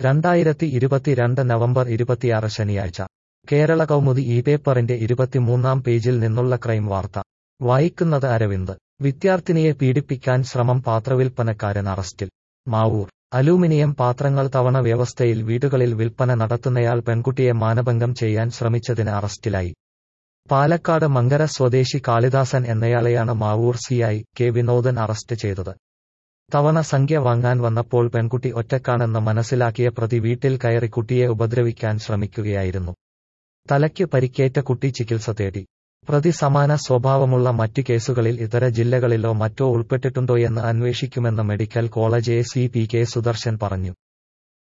രണ്ടായിരത്തി ഇരുപത്തിരണ്ട് നവംബർ ഇരുപത്തിയാറ് ശനിയാഴ്ച കേരള കൗമുദി ഈ പേപ്പറിന്റെ ഇരുപത്തിമൂന്നാം പേജിൽ നിന്നുള്ള ക്രൈം വാർത്ത വായിക്കുന്നത് അരവിന്ദ് വിദ്യാർത്ഥിനിയെ പീഡിപ്പിക്കാൻ ശ്രമം പാത്രവിൽപ്പനക്കാരൻ അറസ്റ്റിൽ മാവൂർ അലൂമിനിയം പാത്രങ്ങൾ തവണ വ്യവസ്ഥയിൽ വീടുകളിൽ വിൽപ്പന നടത്തുന്നയാൾ പെൺകുട്ടിയെ മാനഭംഗം ചെയ്യാൻ ശ്രമിച്ചതിന് അറസ്റ്റിലായി പാലക്കാട് മങ്കര സ്വദേശി കാളിദാസൻ എന്നയാളെയാണ് Mavoor CI K Vinodan arrest ചെയ്തത് തവണ സംഖ്യ വാങ്ങാൻ വന്നപ്പോൾ പെൺകുട്ടി ഒറ്റക്കാണെന്ന് മനസ്സിലാക്കിയ പ്രതി വീട്ടിൽ കയറി കുട്ടിയെ ഉപദ്രവിക്കാൻ ശ്രമിക്കുകയായിരുന്നു തലയ്ക്ക് പരിക്കേറ്റ കുട്ടി ചികിത്സ തേടി പ്രതി സമാന സ്വഭാവമുള്ള മറ്റു കേസുകളിൽ ഇതര ജില്ലകളിലോ മറ്റോ ഉൾപ്പെട്ടിട്ടുണ്ടോയെന്ന് അന്വേഷിക്കുമെന്ന് medical college A C P K Sudarshan പറഞ്ഞു